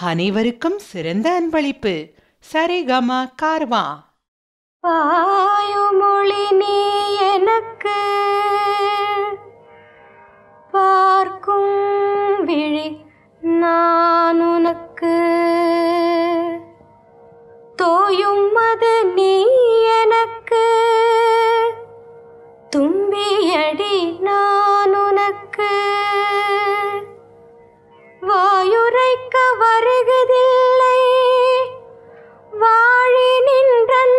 அனைவருக்கும் சிறந்த அன்பளிப்பு சரிகம கார்வா பாயுமொழி நீ எனக்கு பார்க்கும் விழி நான் உனக்கு தோயும் அது நீ எனக்கு தும்பியடி நான் உனக்கு வாயுரைக்க வருகுதில்லை வாழி நின்றன்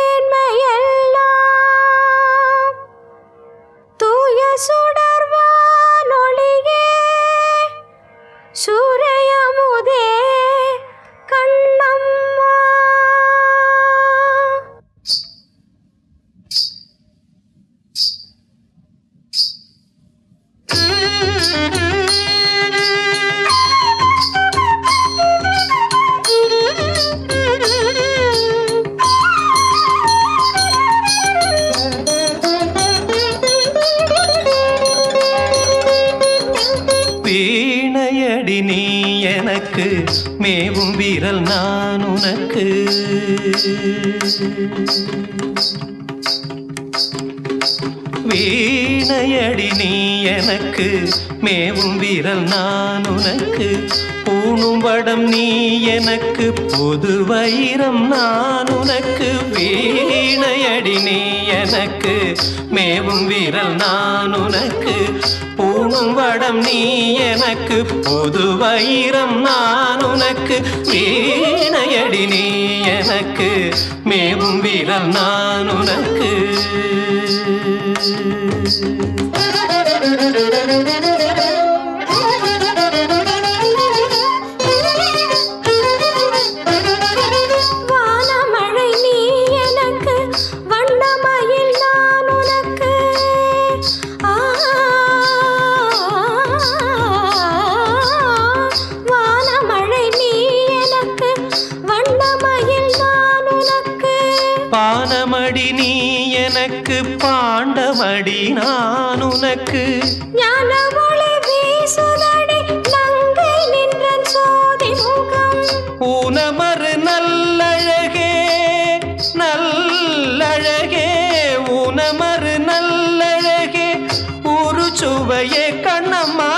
மேன்மையெல்லாம் தூய சுடர்வானொளியே சூரையமுதே கண்ணம்மா வீணையடி நீ எனக்கு மேவும் வீரல் நான் உனக்கு வீணையடி நீ எனக்கு மேவும் வீரல் நான் உனக்கு பூணும் வடம் நீ எனக்கு புது வைரம் நான் உனக்கு வீணையடி நீ எனக்கு மேவும் வீரல் நான் உனக்கு பூணும் வடம் நீ எனக்கு புது வைரம் நான் உனக்கு வீணையடி நீ எனக்கு மேவும் வீரல் நான் உனக்கு வானமழை நீ எனக்கு வண்ணமயில் நான் உனக்கு ஆ, வானமழை நீ எனக்கு வண்ணமயில் நான் உனக்கு பானமடி நீ எனக்கு பாண்டமடி நான் உனக்கு ஞான ஒளி வீசுதடி நங்கை நின்றன் சோதி முகம் ஊனமறு நல்லழகே நல்லழகே ஊனமறு நல்லழகே ஒரு சுவையே கண்ணம்மா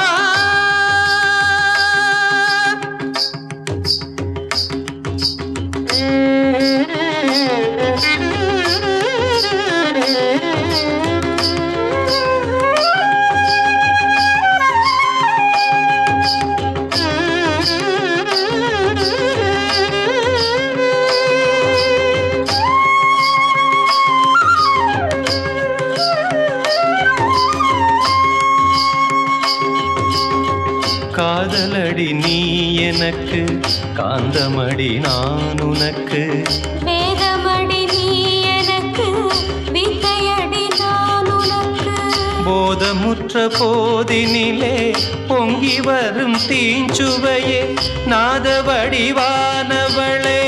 காதலடி நீ எனக்கு காந்தமடி நான் உனக்கு வேதமடி நீ எனக்கு வித்தையடி நான் உனக்கு போதமுற்ற போதினிலே பொங்கி வரும் தீஞ்சுவையே நாத வடிவானவளே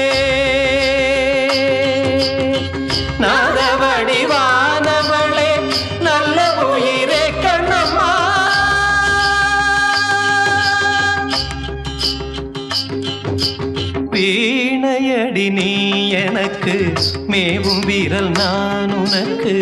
நாத வடிவானவளே நல்ல உயிரே கண்ணம்மா வீணையடி நீ எனக்கு மேவும் வீரல் நான் உனக்கு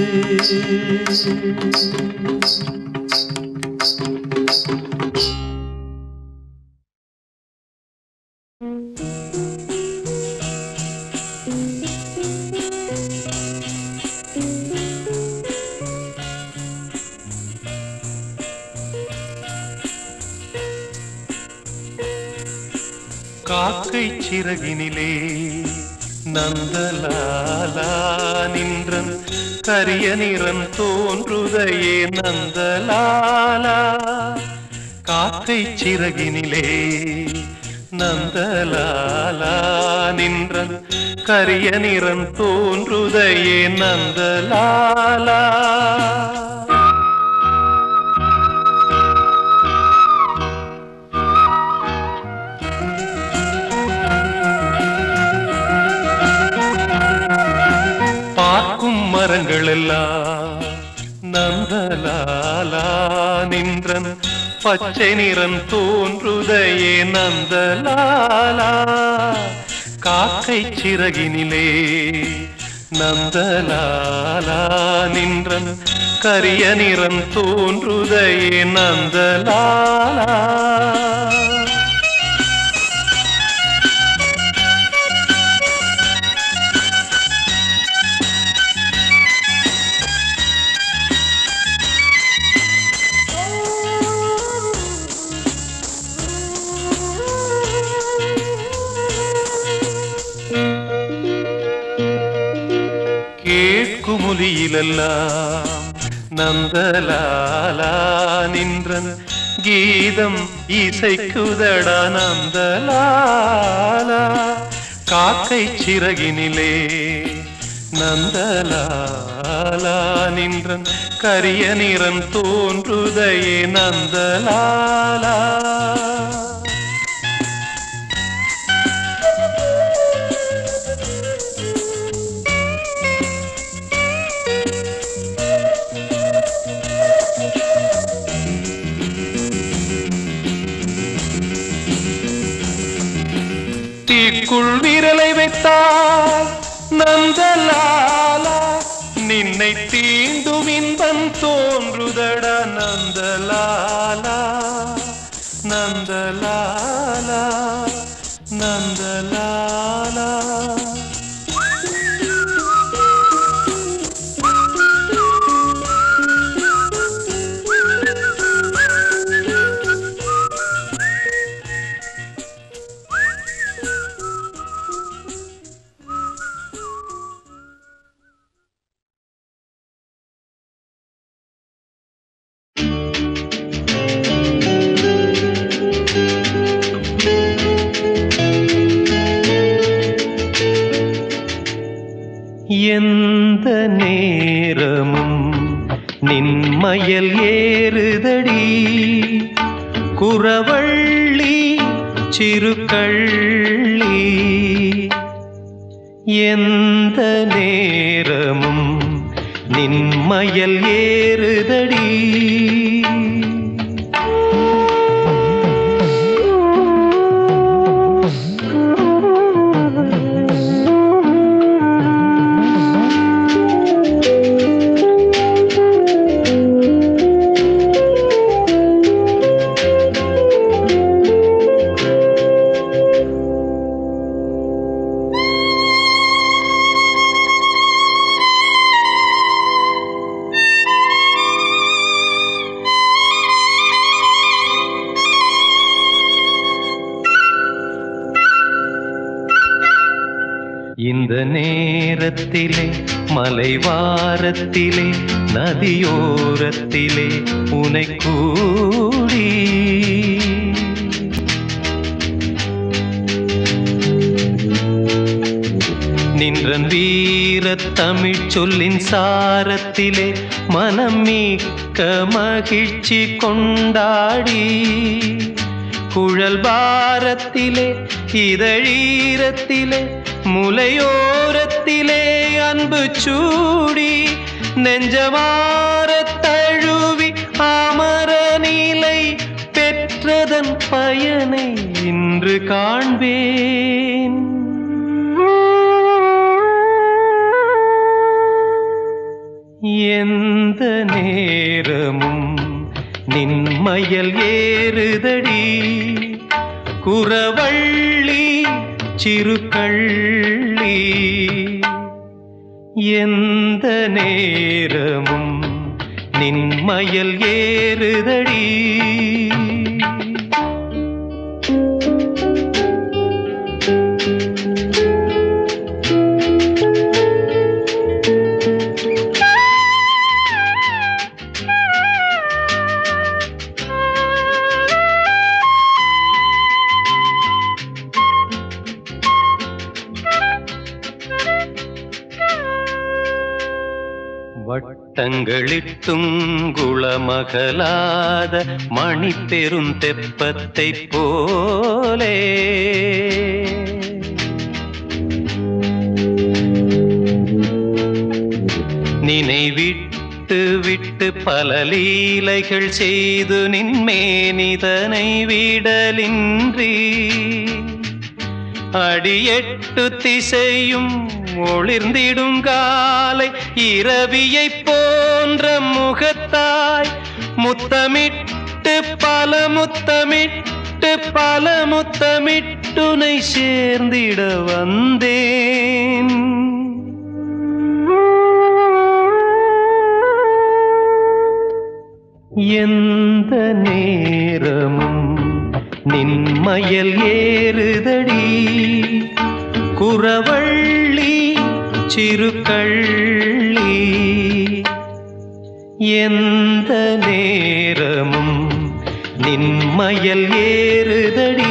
காக்கை சிறகினிலே நந்தலாலா நின்றன் கரிய நிறம் தோன்றுதையே நந்தலாலா காக்கை சிறகினிலே நந்தலாலா நின்றன் கரிய நிறம் தோன்றுதையே நந்தலாலா பார்க்கும் மரங்கள் எல்லாம் நந்தலாலா நின்றன் பச்சை நிறம் தோன்றுதையே நந்தலாலா காக்கை சிறகினிலே நந்தலாலா நின்றன் கரிய நிறம் தோன்றுதையே நந்தலாலா கேட்குமுலியிலெல்லாம் நந்தலாலா நின்றன் கீதம் இசைக்குதடா நந்தலாலா காக்கை சிறகினிலே நந்தலாலா நின்றன் கரிய நிறம் தோன்றுதையே நந்தலாலா தீக்குள் விரலை வைத்தால் நந்தலாலா நின்னை தீண்டும் இன்பம் தோன்றுதடா நந்தலாலா நந்தலாலா நந்தலாலா எந்த நேரமும் நின்மயல் ஏறுதடி குறவள்ளி சிறுகள்ளி எந்த நேரமும் நின்மயல் ஏறுதடி இந்த நேரத்திலே மலைவாரத்திலே நதியோரத்திலே உனை கூடி நின்றன் வீரத் தமிழ் சொல்லின் சாரத்திலே மனம் மிக்க மகிழ்ச்சி கொண்டாடி குழல் பாரத்திலே இதழீரத்திலே முலையோரத்திலே அன்பு சூடி நெஞ்சமாரத் தழுவி அமர நிலை பெற்றதன் பயனை இன்று காண்பேன் எந்த நேரமும் நின்மயல் ஏறுதடி குறவள்ளி சிறுகள்ளி எந்த நேரமும் நின்மயல் ஏறுதடி வட்டங்களிட்டும் குளமகலாத மணி பெரும் தெப்பத்தை போலே நினைவிட்டு விட்டு விட்டு பல லீலைகள் செய்து நின்மேனிதனை விடலின்றி அடியெட்டு திசையும் ஒளிர்ந்திடும் காலை இரவியைப் போன்ற முகத்தாய் முத்தமிட்டு பல முத்தமிட்டு பல முத்தமிட்டுனை சேர்ந்திட வந்தேன் எந்த நேரமும் நின்மயல் ஏறுதடி குறவள்ளி சிறுகள்ளி எந்த நேரமும் நின்மயல் ஏறுதடி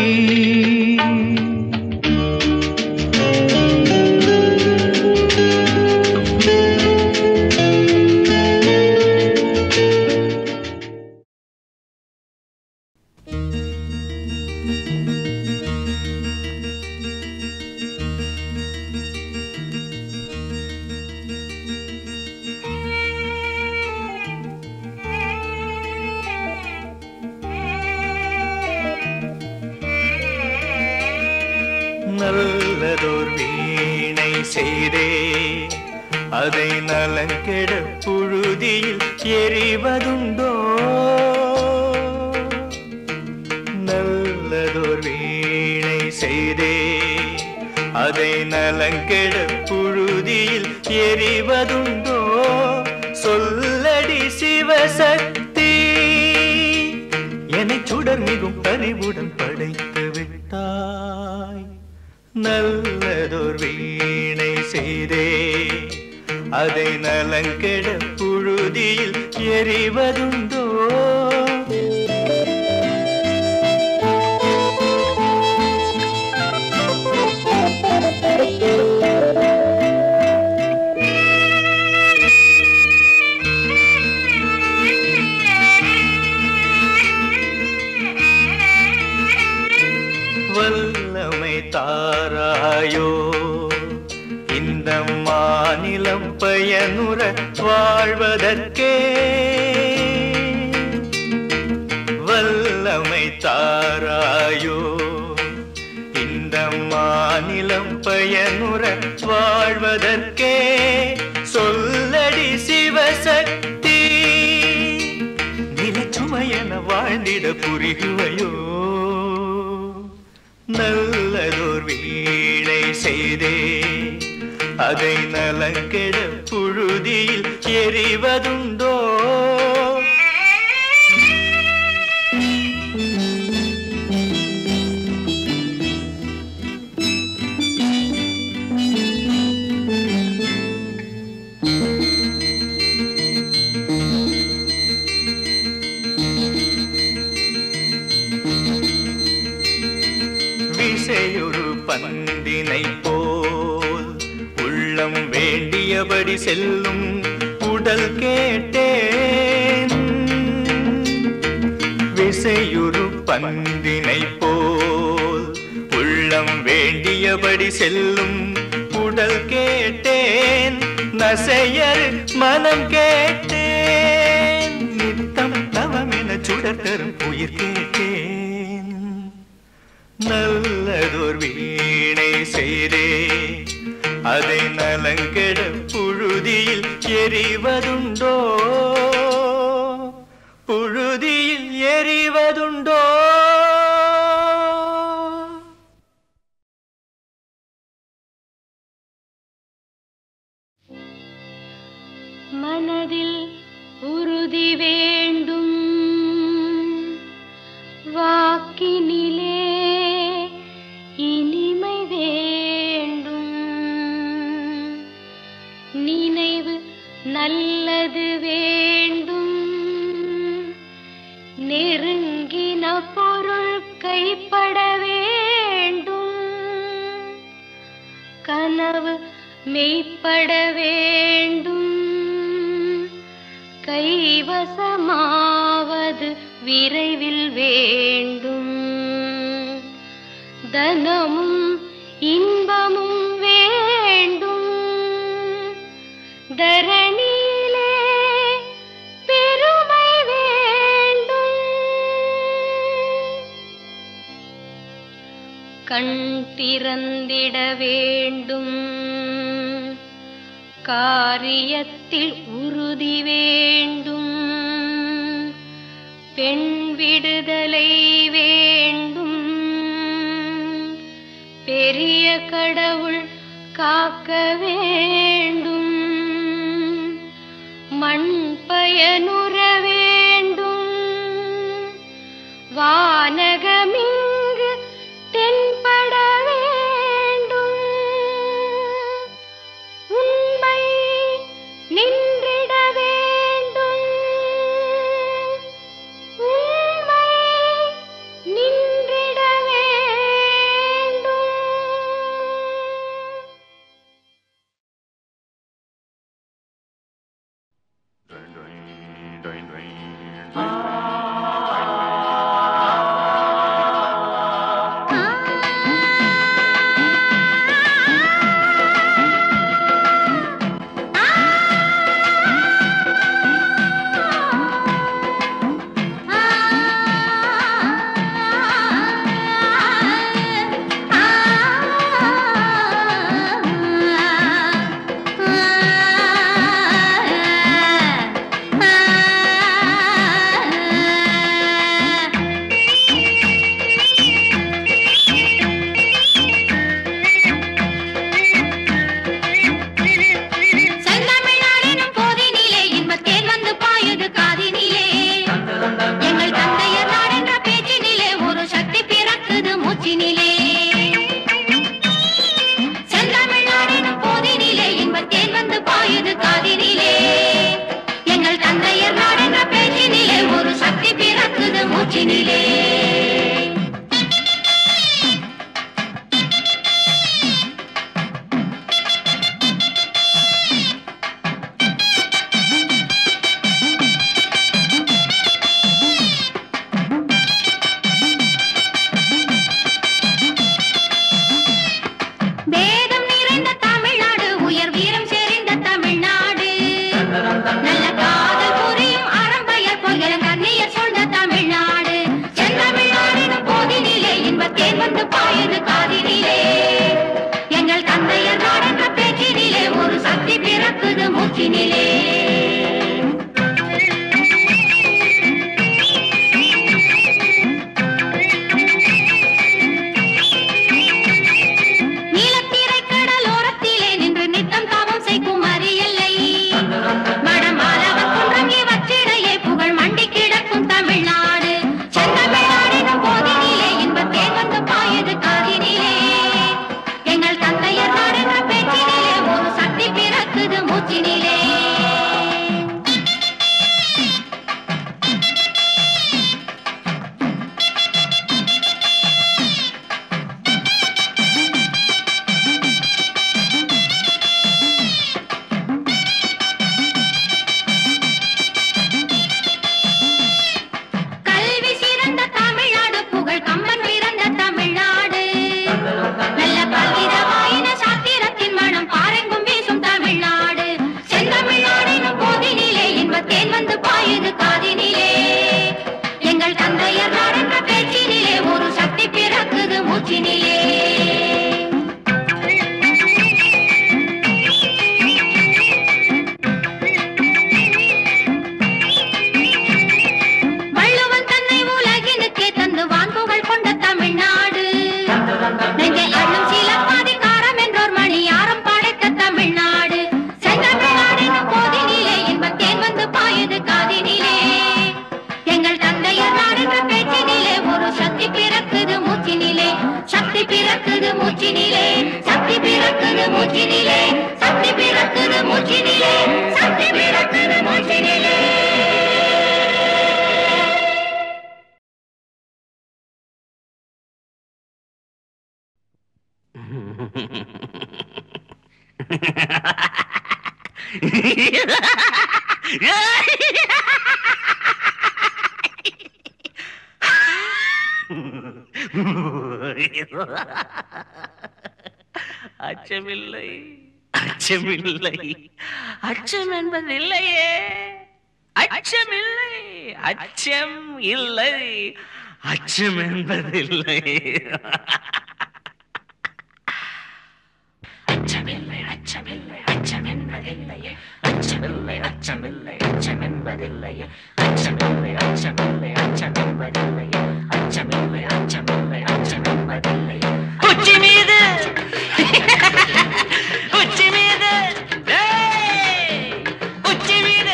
நல்லதோர் வீணை செய்தே அதை நலங்கெட புழுதியில் எறிவதுண்டோ நல்லதோர் வீணை செய்தே அதை நலங்கெட புழுதியில் எறிவதுண்டோ சொல்லடி சிவசக்தி என்னை சுடர் மிகும் பறிவுடன் படைத்து விட்டாய் நல்லதோர் வீணை செய்தே அதை நலங்கெட புழுதியில் எறிவதுண்டோ வல்லமை தாராயோ இந்த மாநிலம் பயனுற வாழ்வதற்கே வல்லமை தாராயோ இந்த மாநிலம் பயனுற வாழ்வதற்கே சொல்லடி சிவசக்தி நிலச்சுமையென வாழ்ந்திட புரிகுவையோ நல்லதோர் வீணை செய்தே அதை நலங்கெட புழுதியில் எறிவதுண்டோ விசையொரு பந்தினை போல் உள்ளம் வேண்டியபடி செல்லும் உடல் கேட்டேன் விசையுறு பந்தினை போல் உள்ளம் வேண்டியபடி செல்லும் உடல் கேட்டேன் நசையர் மனம் கேட்டேன் நித்தம் தவமென சுடர் தரும் உயிர் கேட்டேன் நல்லதோர் வீணை செய்தே அதை நலங்கெட புழுதியில் எறிவதுண்டோ புழுதியில் எறிவதுண்டோ மனதில் உறுதி வேண்டும் வாக்கினிலே இனிமை வேண்டும் நினைவு நல்லது வேண்டும் நெருங்கின பொருள் கைப்பட வேண்டும் கனவு மெய்ப்பட வேண்டும் கைவசமாவது விரைவில் வேண்டும் தனமும் இன்பமும் வேண்டும் தரணியிலே கண் திறந்திட வேண்டும் காரியத்தில் உறுதி வேண்டும் பெண் விடுதலை வேண்டும் பெரிய கடவுள் காக்க வேண்டும் மண் பயனுற வேண்டும் வானகமிங்கு தென்பட வேண்டும் உண்மை நின்றிட வேண்டும் உண்மை நின்றிட வேண்டும் செந்தமிழ்நாடெனும் போதினிலே இன்பத்தேன் வந்து பாயுது காதினிலே எங்கள் தந்தையர் நாடென்ற பேச்சினிலே ஒரு சக்தி பிறக்குது மூச்சினிலே செந்தமிழ்நாடெனும் போதினிலே இன்பத்தேன் வந்து பாயுது காதினிலே எங்கள் தந்தையர் நாடென்ற பேச்சினிலே ஒரு சக்தி பிறக்குது மூச்சினிலே வேதம் நிறைந்த தமிழ்நாடு உயர் வீரம் செறிந்த தமிழ்நாடு நல்ல காதல் புரியும் அறம்பயர் பொய்களும் கண்ணியர் சொல்ந்த தமிழ்நாடு செந்தமிழ்நாடு போதினிலே இன்பத்தேன் வந்து பாயுது காதினிலே எங்கள் தந்தையர் நாடென்ற பேச்சினிலே ஒரு சக்தி பிறக்குது மூச்சினிலே நீலத்திரை கடலோரத்திலே நின்று நித்தம் தாவம் செய்கும் அரியல்லை மடமாலவர் குன்றங்கி வச்சிடையே புகழ் மண்டி கிடக்கும் தமிழ்நாடு செந்தமிழ்நாடினும் போதினிலே இன்பத்தேன் வந்து பாயுது காதினிலே எங்கள் தந்தையர் நாடென்ற பேச்சினிலே ஒரு சக்தி பிறக்குது மூச்சினிலே கல்வி சிறந்த தமிழ்நாடு புகழ் கம்பன் பிறந்த தமிழ்நாடு நல்ல பல்விதமாயின சாத்திரத்தின் மனம் பாரெங்கும் வீசும் தமிழ்நாடு செந்தமிழ்நாடினும் போதினிலே இன்பத்தேன் வந்து பாயுது காதினிலே எங்கள் தந்தையர் நாடென்ற பேச்சினிலே ஒரு சக்தி பிறக்குது மூச்சினிலே வள்ளுவன் தன்னை உலகினுக்கே தந்து வான்புகள் கொண்ட தமிழ்நாடு நெஞ்சை அள்ளும் சீலப்பாதிகாரம் என்றோர் மணியாரம் படைத்த தமிழ்நாடு செந்தமிழ்நாடெனும் போதினிலே இன்பத்தேன் வந்து பாயுது காதினிலே எங்கள் தந்தையர் நாடென்ற பேச்சினிலே ஒரு சக்தி பிறக்குது மூச்சினிலே சக்தி பிறக்குது மூச்சினிலே சக்தி பிறக்குது மூச்சினிலே சக்தி பிறக்குது மூச்சினிலே சக்தி பிறக்குது மூச்சினிலே அச்சமில்லை அச்சமில்லை அச்சம் என்பது இல்லையே அச்சமில்லை அச்சம் இல்லை அச்சம் என்பதில்லை அச்சமில்லை அச்சம் என்பதில்லையே அச்சமில்லை அச்சமில்லை அச்சம் என்பதில்லையே அச்சமில்லை அச்சமில்லை அச்சம் என்பதில்லையே உச்சி மீது உச்சி மீது ஏய்! உச்சி மீது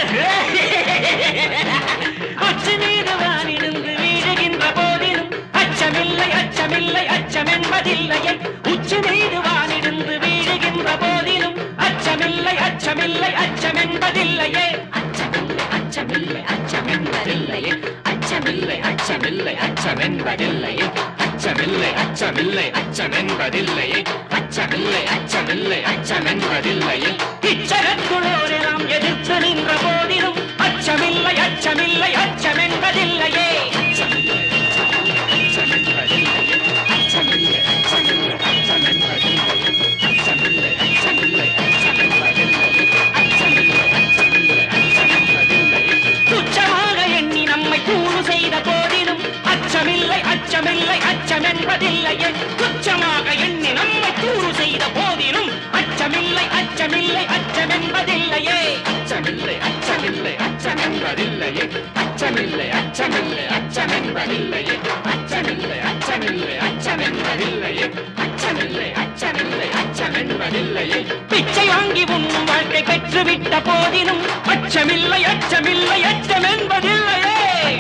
உச்சி மீது வானிருந்து வீழுகின்ற போதிலும் அச்சமில்லை அச்சமில்லை அச்சம் என்பதில்லையே உச்சி மீது வானிருந்து வீழுகின்ற போதிலும் அச்சமில்லை அச்சமில்லை அச்சம் என்பதில்லையே அச்சமில்லை அச்சமில்லை அச்சம் என்பதில்லையே அச்சமில்லை அச்சமில்லை அச்சம் என்பதில்லையே அச்சமில்லை அச்சமில்லை அச்சம் என்பதில்லையே அச்சமில்லை அச்சமில்லை அச்சம் என்பதில்லையே இச்சரத்துளோரெல்லாம் எதிர்த்து நின்ற போதிலும் அச்சமில்லை அச்சமில்லை அச்சம் என்பதில்லையே அச்சமில்லை அச்சமில்லை அச்சம் என்பதில்லையே அச்சமில்லை அச்சமில்லை அச்சம் என்பதில்லையே அச்சமில்லை அச்சமில்லை அச்சம் என்பதில்லையே அச்சமில்லை அச்சமில்லை அச்சம் என்பதில்லையே துச்சமாக எண்ணி நம்மை கூறு செய்த போதிலும் அச்சமில்லை அச்சமில்லை அச்சம் என்பதில்லையே துச்சமாக எண்ணி நம்மை கூறு செய்த போதிலும் அச்சமில்லை அச்சமில்லை அச்சம் என்பதில்லையே அச்சமில்லை அச்சமில்லை அச்சம் என்பதில்லையே அச்சமில்லை அச்சமில்லை அச்சம் என்பதில்லையே அச்சமில்லை அச்சமில்லை அச்சம் என்பதில்லையே அச்சமில்லை அச்சமில்லை அச்சம் என்பதில்லையே பிச்சை வாங்கி உண்ணும் வாழ்க்கை பெற்றுவிட்ட போதிலும் அச்சமில்லை அச்சமில்லை அச்சம் என்பதில்லையே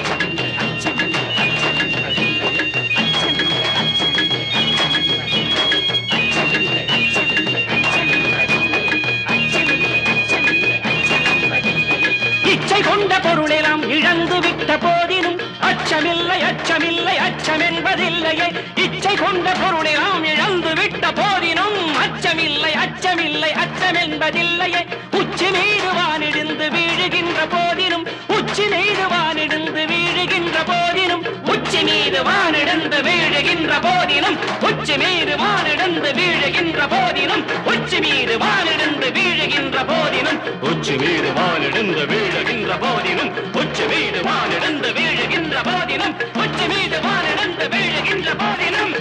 அச்சமில்லை அச்சம் என்பதில்லையே அச்சமில்லை அச்சமில்லை அச்சம் என்பதில்லையே அச்சமில்லை அச்சமில்லை அச்சம் என்பதில்லையே அச்சமில்லை அச்சமில்லை அச்சம் என்பதில்லையே இச்சை கொண்ட பொருளெல்லாம் இழந்து விட்ட போதிலும் அச்சமில்லை அச்சமில்லை அச்சம் என்பதில்லையே இச்சை கொண்ட பொருளெல்லாம் இழந்து விட்ட போதினும் அச்சமில்லை அச்சமில்லை அச்சம் என்பதில்லையே உச்சி மீது வானிடிந்து வீழுகின்ற போதிலும் உச்சி மீது வானிடிந்து வீழுகின்ற போதிலும் உச்சி மீது வானிடந்து வீழுகின்ற போதிலும் உச்சி மீது வானிடந்து வீழுகின்ற போதிலும் உச்சி மீது வானிடந்து வீழுகின்ற போதிலும் உச்சி மீது வானிடந்து வீழுகின்ற போதிலும் உச்சி மீது வானிடந்து வீழுகின்ற போதிலும் உச்சி மீது வானிடந்து வீழுகின்ற போதிலும்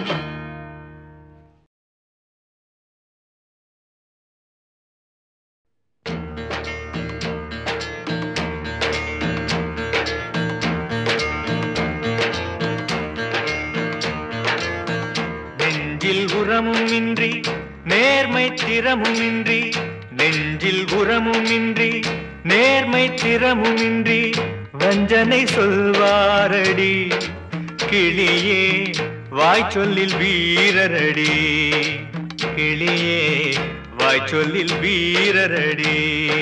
நெஞ்சில் உரமும் இன்றி நேர்மை திறமும் இன்றி நெஞ்சில் உரமும் இன்றி நேர்மை திறமும் இன்றி வஞ்சனை சொல்வாரடி கிளியே வாய்ச்சொல்லில் வீரரடி கிளியே வாய்ச்சொல்லில் வீரரடி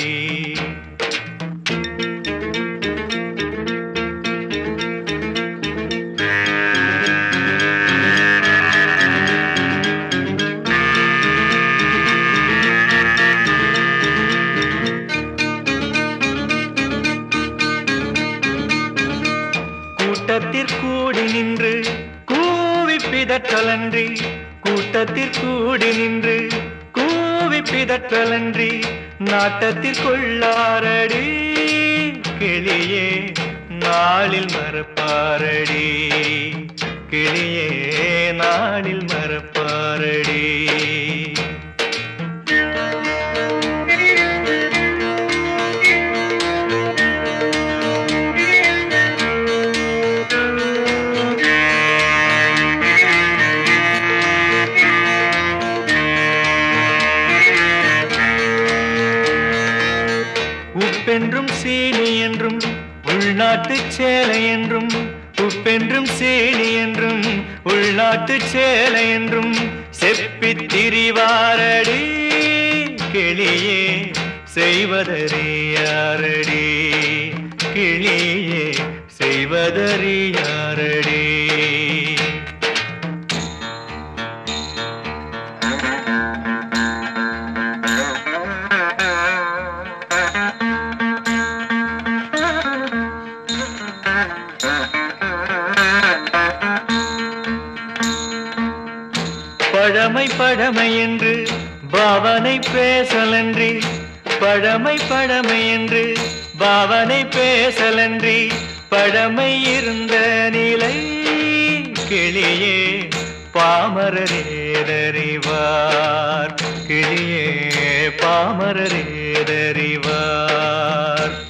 கூட்டத்திற்கூடி நின்று கூவி பிதற்றலன்றி கூட்டத்திற்கூடி நின்று கூவி பிதற்றலன்றி நாட்டத்திற்குள்ளாரடி கிளியே நாளில் மறப்பாரடி கிளியே நாளில் மறப்பாரடி உப்பென்றும் சீனி என்றும் உள்நாட்டு சேலை என்றும் உப்பென்றும் சீனி என்றும் உள்நாட்டு சேலை என்றும் செப்பித் திரிவாரடி கிளியே செய்வதறியாரடி கிளியே செய்வதறியாரடி பழமை பழமை என்று பாவனை பேசலன்றி பழமை பழமை என்று பாவனை பேசலன்றி பழமை இருந்த நிலை கிளியே பாமரரேதறிவார் கிளியே பாமரரேதறிவார்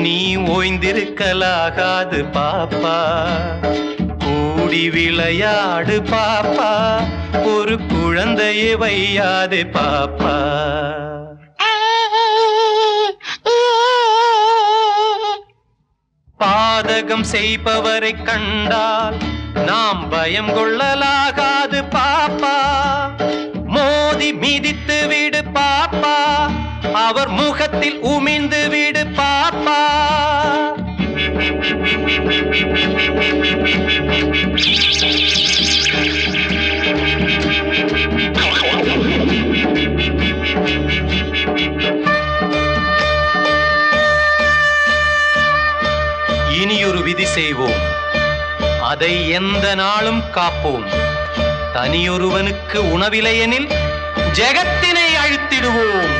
நீ ஓய்ந்திருக்கலாகாது பாப்பா கூடி விளையாடு பாப்பா ஒரு குழந்தையை வையாதே பாப்பா பாதகம் செய்பவரை கண்டால் நாம் பயம் கொள்ளலாகாது பாப்பா மோதி மிதித்து விடு பாப்பா அவர் முகத்தில் உமிழ்ந்து விடு பாப்பா இனியொரு விதி செய்வோம் அதை எந்த நாளும் காப்போம் தனியொருவனுக்கு உணவில்லையெனில் ஜெகத்தினை அழித்திடுவோம்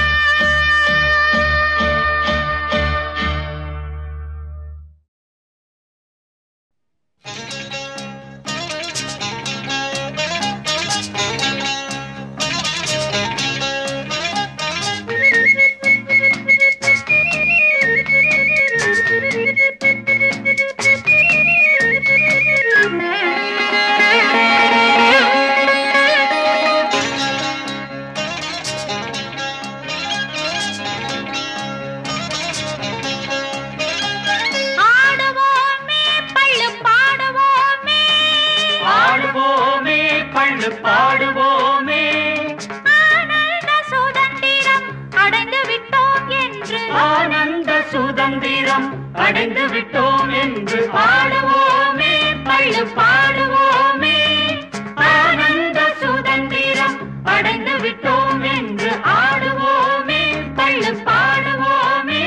ஆடுவோமே பள்ளு பாடுவோமே பாடுவோமே பள்ளு பாடுவோமே ஆனந்த சுதந்திரம் அடைந்து விட்டோம் என்று ஆனந்த சுதந்திரம் அடைந்து விட்டோம் என்று பாடுவோமே பள்ளு பாடுவோமே ஆனந்த சுதந்திரம் அடைந்து விட்டோம் என்று ஆடுவோமே பள்ளு பாடுவோமே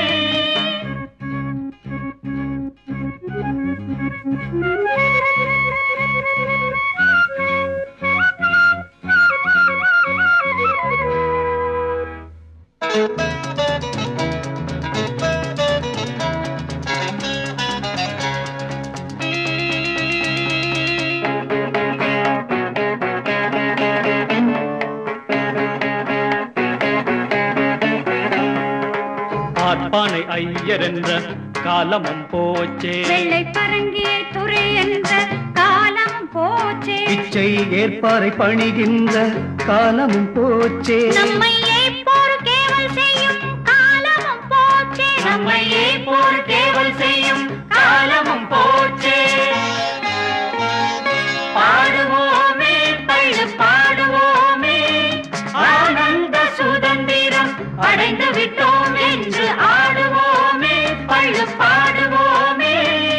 ஆத்மானை ஐயர் என்ற காலமும் போச்சே வெள்ளை பரங்கியை துறை என்ற காலம் போச்சே பிச்சை ஏற்பாரை பணிகின்ற காலமும் போச்சே நம்மை ஏற்போர் கேவல் செய்யும் காலமும் போச்சே நம்மை ஏற்போர் கேவல் செய்யும் காலமும் போச்சே பாடுவோமே பள்ளு பாடுவோமே ஆனந்த சுதந்திரம் அடைந்து விட்டோம் என்று ஆடுவோமே பள்ளு பாடுவோமே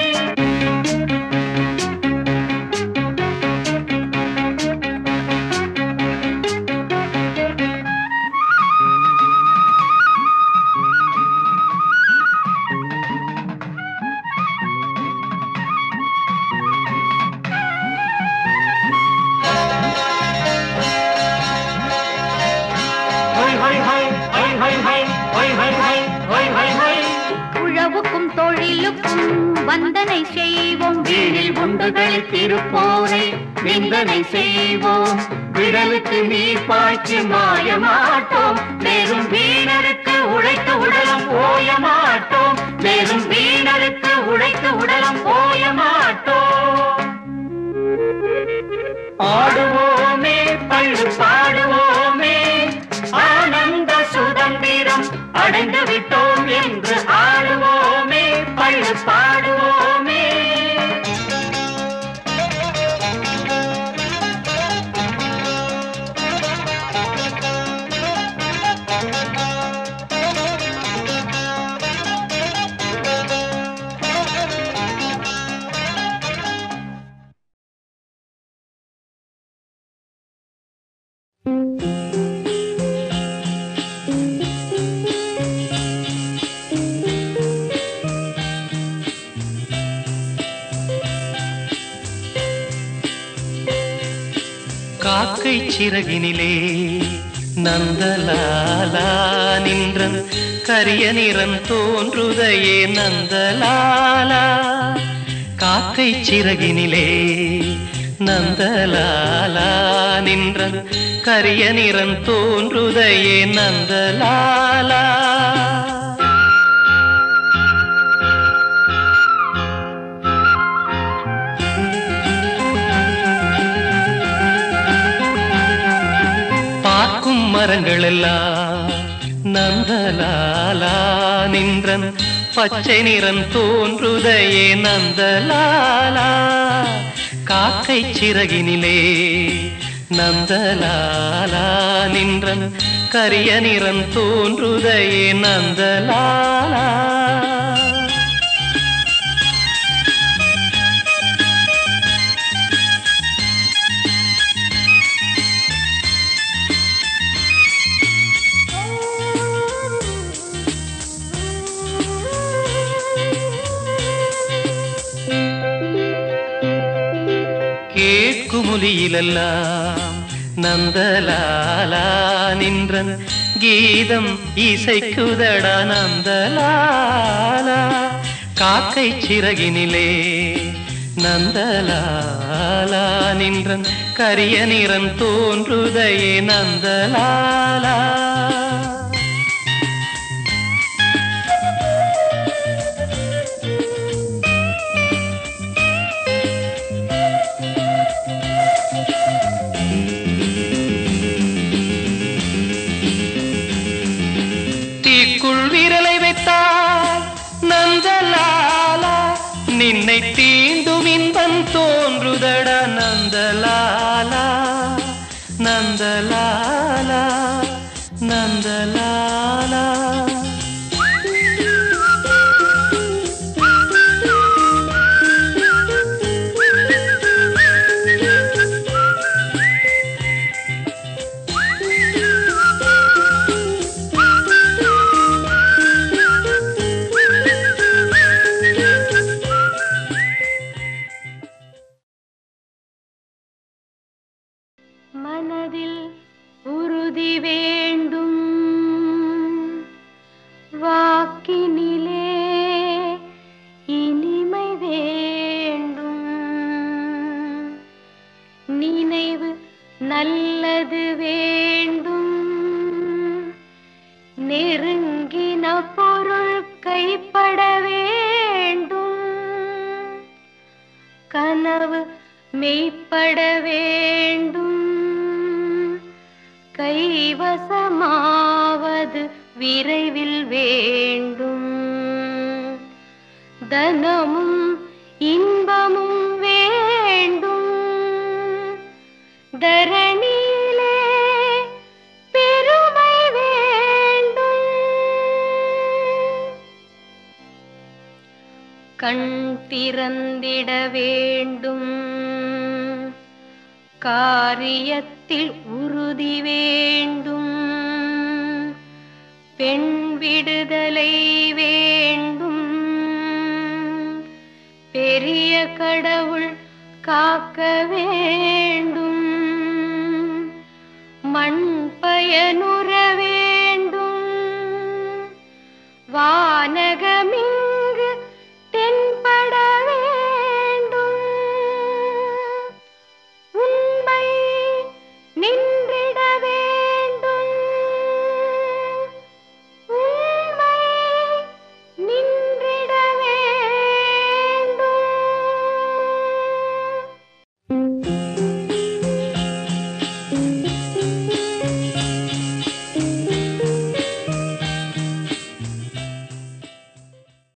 ஹொய் ஹொய் ஹொய் ஹொய் ஹொய் ஹொய் ஹொய் ஹொய் ஹொய் ஹொய் ஹொய் ஹொய் உழவுக்கும் தொழிலுக்கும் வந்தனை செய்வோம் வீணில் குண்டுகளை திருப்போரை நிந்தனை செய்வோம் விடலுக்கு நீர் பாய்ச்சி மாய மாட்டோம் மேலும் வீணருக்கு உழைத்து உடலம் ஓய மாட்டோம் மேலும் வீணருக்கு உழைத்து உடலம் ஓய மாட்டோம் ஆடுவோமே பள்ளு பாடுவோமே ஆனந்த சுதந்திரம் அடைந்து விட்டோம் என்று ஆடுவோமே பள்ளு பாடுவோமே காக்கை சிறகினிலே நந்தலாலா நின்றன் கரிய நிறம் தோன்றுதையே நந்தலாலா காக்கை சிறகினிலே நந்தலாலா நின்றன் கரிய நிறம் தோன்றுதையே நந்தலாலா மரங்கள் எல்லாம் நந்தலாலா நின்றன் பச்சை நிறம் தோன்றுதையே நந்தலாலா காக்கை சிறகினிலே நந்தலாலா நின்றன் கரிய நிறம் தோன்றுதையே நந்தலாலா கேட்குமொழியிலெல்லாம் நந்தலாலா நின்றன் கீதம் இசைக்குதடா நந்தலாலா காக்கை சிறகினிலே நந்தலாலா நின்றன் கரிய நிறம் தோன்றுதையே நந்தலாலா தீக்குள் விரலை வைத்தால் நந்தலாலா நின்னை தீண்டும் இன்பம் தோன்றுதடா நந்தலாலா நந்தலாலா நந்தலாலா மனதில் உறுதி வேண்டும் வாக்கினிலே இனிமை வேண்டும் நினைவு நல்லது வேண்டும் நெருங்கின பொருள் கைப்பட வேண்டும் கனவு மெய்ப்பட வேண்டும் கைவசமாவது விரைவில் வேண்டும் தனமும் இன்பமும் வேண்டும் தரணியிலே பெருமை வேண்டும் கண் திறந்திட வேண்டும் காரியத்தில் உறுதி வேண்டும் பெண் விடுதலை வேண்டும் பெரிய கடவுள் காக்க வேண்டும் மண் பயனுற வேண்டும் வானகமின்